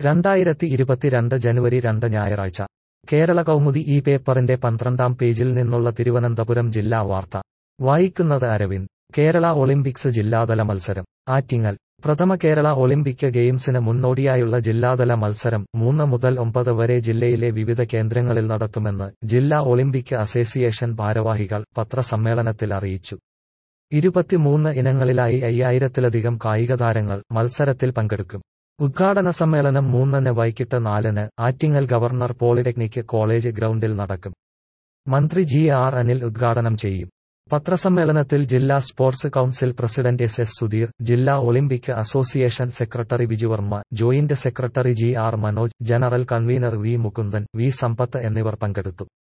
രണ്ടായിരത്തി ഇരുപത്തിരണ്ട് ജനുവരി രണ്ട് ഞായറാഴ്ച കേരള കൗമുദി ഈ പേപ്പറിന്റെ പന്ത്രണ്ടാം പേജിൽ നിന്നുള്ള തിരുവനന്തപുരം ജില്ലാ വാർത്ത വായിക്കുന്നത് അരവിന്ദ് കേരള ഒളിമ്പിക്സ് ജില്ലാതല മത്സരം ആറ്റിങ്ങൽ പ്രഥമ കേരള ഒളിമ്പിക് ഗെയിംസിന് മുന്നോടിയായുള്ള ജില്ലാതല മത്സരം മൂന്ന് മുതൽ ഒമ്പത് വരെ ജില്ലയിലെ വിവിധ കേന്ദ്രങ്ങളിൽ നടത്തുമെന്ന് ജില്ലാ ഒളിമ്പിക് അസോസിയേഷൻ ഭാരവാഹികൾ പത്രസമ്മേളനത്തിൽ അറിയിച്ചു ഇരുപത്തിമൂന്ന് ഇനങ്ങളിലായി അയ്യായിരത്തിലധികം കായിക താരങ്ങൾ മത്സരത്തിൽ പങ്കെടുക്കും ഉദ്ഘാടന സമ്മേളനം മൂന്നിന് വൈകിട്ട് നാലിന് ആറ്റിങ്ങൽ ഗവർണർ പോളിടെക്നിക് കോളേജ് ഗ്രൗണ്ടിൽ നടക്കും മന്ത്രി ജി ആർ അനിൽ ഉദ്ഘാടനം ചെയ്യും പത്രസമ്മേളനത്തിൽ ജില്ലാ sports council president S S Sudheer ജില്ലാ Olympic association secretary Bijuvarma joint secretary G R Manoj general convener V Mukundan V Sampath എന്നിവർ പങ്കെടുത്തു